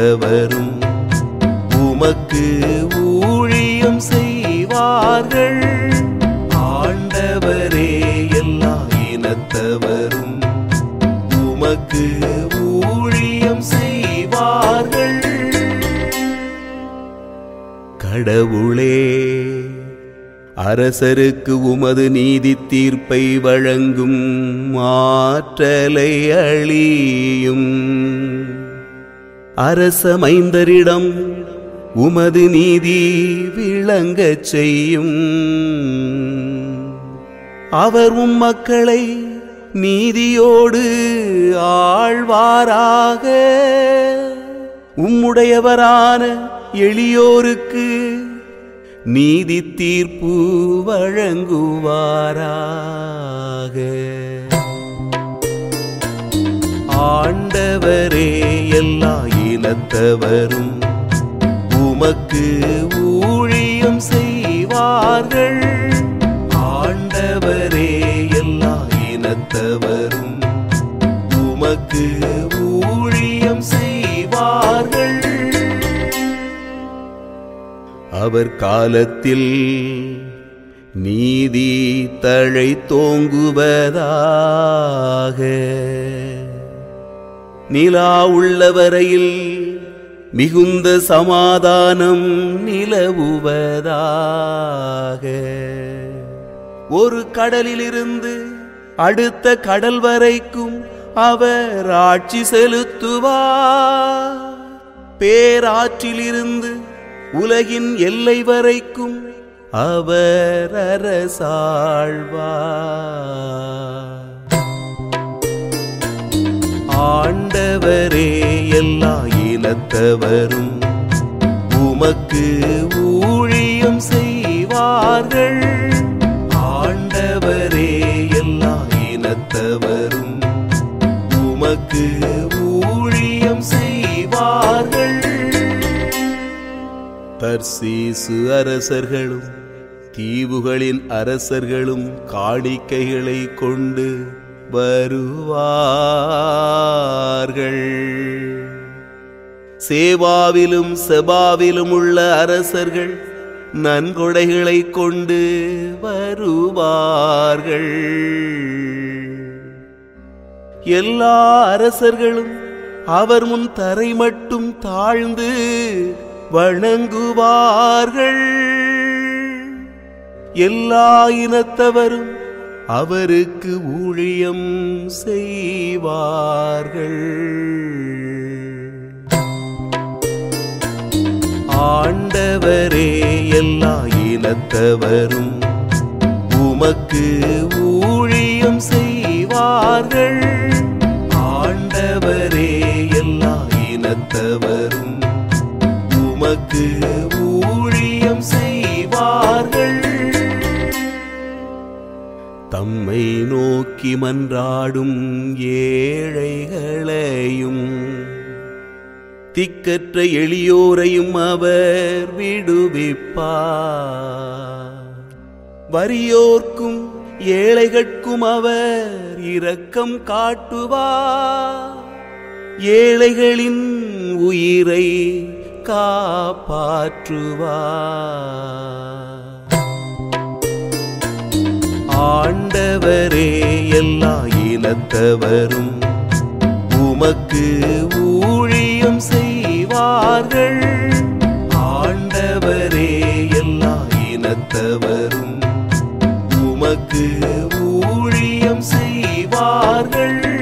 இனத்தவரும் உமக்கு ஊழியம் செய்வார்கள் ஆண்டவரே எல்லா இனத்தவரும் உமக்கு ஊழியம் செய்வார்கள் கடவுளே அரசருக்கு உமது நீதி தீர்ப்பை வழங்கும் ஆற்றலை அழியும் அரச மைந்தரிடம் உமது நீதி விளங்கச் செய்யும் அவர் உம் மக்களை நீதியோடு ஆழ்வாராக உம்முடையவரான எளியோருக்கு நீதி தீர்ப்பு வழங்குவாராக ஆண்டவரே எல்லா இனத்தவரும் உமக்கு ஊழியம் செய்வார்கள் ஆண்டவரே எல்லா இனத்தவரும் உமக்கு ஊழியம் செய்வார்கள் அவர் காலத்தில் நீதி தழை தோங்குவதாக நிலா உள்ளவரையில் மிகுந்த சமாதானம் நிலவுவதாக ஒரு கடலிலிருந்து அடுத்த கடல் வரைக்கும் அவர் ஆட்சி செலுத்துவார் பேராற்றிலிருந்து உலகின் எல்லை வரைக்கும் அவர் அரசாழ்வார் ஆண்டவரே எல்லா இனத்தவரும் உமக்கு ஊழியம் செய்வார்கள் ஆண்டவரே எல்லா இனத்தவரும் உமக்கு ஊழியம் செய்வார்கள் தர்சீசு அரசர்களும் தீவுகளின் அரசர்களும் காணிக்கைகளை கொண்டு வருவார்கள் சேவாவிலும் செபாவிலும் உள்ள அரசர்கள் நன்கொடைகளை கொண்டு வருவார்கள் எல்லா அரசர்களும் அவர் முன் தரை மட்டும் தாழ்ந்து வணங்குவார்கள் எல்லா இனத்தவரும் அவருக்கு ஊழியம் செய்வார்கள் ஆண்டவரே எல்லா இனத்தவரும் உமக்கு ஊழியம் செய்வார்கள் ஆண்டவரே எல்லா இனத்தவரும் உமக்கு ஊழியம் செய்வார்கள் தம்மை நோக்கி மன்றாடும் ஏழைகளையும் திக்கற்ற எளியோரையும் அவர் விடுவிப்பார் வறியோர்க்கும் ஏழைகட்கும் அவர் இரக்கம் காட்டுவார் ஏழைகளின் உயிரை காப்பாற்றுவார் ஆண்டவரே எல்லா இனத்தவரும் உமக்கு ஊழியம் செய்வார்கள் ஆண்டவரே எல்லா இனத்தவரும் உமக்கு ஊழியம் செய்வார்கள்